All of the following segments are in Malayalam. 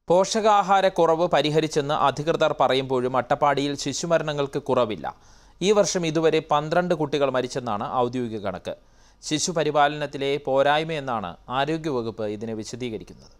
പോഷകാഹാരക്കുറവ് പരിഹരിച്ചെന്ന് അധികൃതർ പറയുമ്പോഴും അട്ടപ്പാടിയിൽ ശിശുമരണങ്ങൾക്ക് കുറവില്ല ഈ വർഷം ഇതുവരെ പന്ത്രണ്ട് കുട്ടികൾ മരിച്ചെന്നാണ് ഔദ്യോഗിക കണക്ക് ശിശുപരിപാലനത്തിലെ പോരായ്മയെന്നാണ് ആരോഗ്യവകുപ്പ് ഇതിനെ വിശദീകരിക്കുന്നത്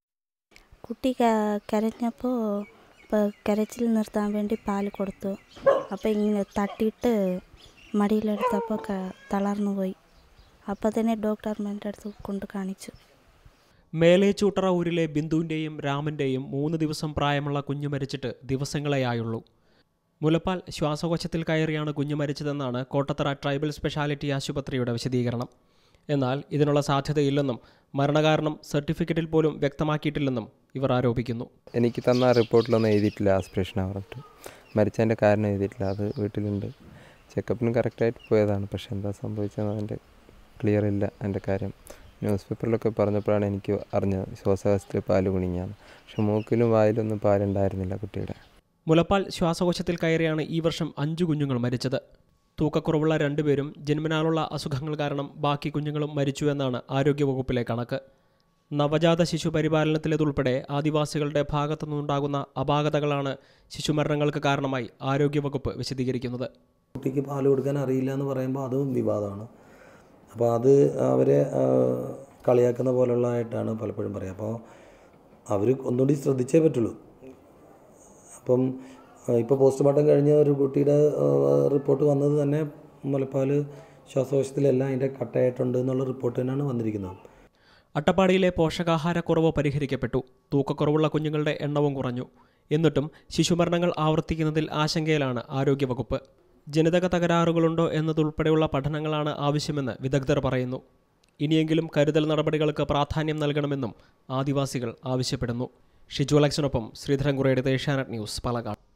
കുട്ടി ക- കരഞ്ഞപ്പോൾ ഇപ്പോൾ കരച്ചിൽ നിർത്താൻ വേണ്ടി പാൽ കൊടുത്തു അപ്പോൾ ഇങ്ങനെ തട്ടിയിട്ട് മടിയിലെടുത്തപ്പോൾ ക തളർന്നു പോയി അപ്പോൾ തന്നെ ഡോക്ടർമാരുടെ അടുത്ത് കൊണ്ട് കാണിച്ചു മേലേച്ചൂട്ടറ ഊരിലെ ബിന്ദുവിൻ്റെയും രാമൻ്റെയും മൂന്ന് ദിവസം പ്രായമുള്ള കുഞ്ഞു മരിച്ചിട്ട് ദിവസങ്ങളെയായുള്ളൂ മുലപ്പാൽ ശ്വാസകോശത്തിൽ കയറിയാണ് കുഞ്ഞു മരിച്ചതെന്നാണ് കോട്ടത്തറ ട്രൈബൽ സ്പെഷ്യാലിറ്റി ആശുപത്രിയുടെ വിശദീകരണം എന്നാൽ ഇതിനുള്ള സാധ്യതയില്ലെന്നും മരണകാരണം സർട്ടിഫിക്കറ്റിൽ പോലും വ്യക്തമാക്കിയിട്ടില്ലെന്നും ഇവർ ആരോപിക്കുന്നു എനിക്ക് തന്ന റിപ്പോർട്ടിലൊന്നും എഴുതിയിട്ടില്ല ആസ്പിറേഷൻ പറഞ്ഞിട്ട് മരിച്ചതിൻ്റെ കാരണം എഴുതിയിട്ടില്ല അത് വീട്ടിലുണ്ട് ചെക്കപ്പിന് കറക്റ്റായിട്ട് പോയതാണ് പക്ഷെ എന്താ സംഭവിച്ചതെന്ന് അതിൻ്റെ ക്ലിയർ ഇല്ല അതിൻ്റെ കാര്യം ന്യൂസ് പേപ്പറിലൊക്കെ പറഞ്ഞപ്പോഴാണ് എനിക്ക് അറിഞ്ഞത് ശ്വാസകോശത്തിൽ പാല് കുണിഞ്ഞാണ് പക്ഷെ മൂക്കിലും വായിലൊന്നും പാലുണ്ടായിരുന്നില്ല കുട്ടിയുടെ മുലപ്പാൽ ശ്വാസകോശത്തിൽ കയറിയാണ് ഈ വർഷം അഞ്ചു കുഞ്ഞുങ്ങൾ മരിച്ചത് തൂക്കക്കുറവുള്ള രണ്ടുപേരും ജന്മനാലുള്ള അസുഖങ്ങൾ കാരണം ബാക്കി കുഞ്ഞുങ്ങളും മരിച്ചു എന്നാണ് ആരോഗ്യവകുപ്പിലെ കണക്ക് നവജാത ശിശു പരിപാലനത്തിലേതുൾപ്പെടെ ആദിവാസികളുടെ ഭാഗത്തുനിന്നുണ്ടാകുന്ന അപാകതകളാണ് ശിശുമരണങ്ങൾക്ക് കാരണമായി ആരോഗ്യവകുപ്പ് വിശദീകരിക്കുന്നത് കുട്ടിക്ക് പാൽ കൊടുക്കാൻ അറിയില്ല എന്ന് പറയുമ്പോൾ അതും വിവാദമാണ് അപ്പോൾ അത് അവരെ ആ, കളിയാക്കുന്ന പോലുള്ളതായിട്ടാണ് പലപ്പോഴും പറയുക അപ്പോൾ അവർ ഒന്നുകൂടി ശ്രദ്ധിച്ചേ പറ്റുള്ളൂ അപ്പം ഇപ്പോൾ പോസ്റ്റ്മോർട്ടം കഴിഞ്ഞ ഒരു കുട്ടിയുടെ ആ, റിപ്പോർട്ട് വന്നത് തന്നെ മുലപ്പാൽ ശ്വാസകോശത്തിലെല്ലാം അതിൻ്റെ കട്ടയായിട്ടുണ്ട് എന്നുള്ള റിപ്പോർട്ട് തന്നെയാണ് വന്നിരിക്കുന്നത് അട്ടപ്പാടിയിലെ പോഷകാഹാരക്കുറവ് പരിഹരിക്കപ്പെട്ടു തൂക്കക്കുറവുള്ള കുഞ്ഞുങ്ങളുടെ എണ്ണവും കുറഞ്ഞു എന്നിട്ടും ശിശുമരണങ്ങൾ ആവർത്തിക്കുന്നതിൽ ആശങ്കയിലാണ് ആരോഗ്യവകുപ്പ് ജനിതക തകരാറുകളുണ്ടോ എന്നതുൾപ്പെടെയുള്ള പഠനങ്ങളാണ് ആവശ്യമെന്ന് വിദഗ്ധർ പറയുന്നു ഇനിയെങ്കിലും കരുതൽ നടപടികൾക്ക് പ്രാധാന്യം നൽകണമെന്നും ആദിവാസികൾ ആവശ്യപ്പെടുന്നു ഷിജു അലക്സിനൊപ്പം ശ്രീധരൻകുറയുടെ ഏഷ്യാനെറ്റ് ന്യൂസ് പാലക്കാട്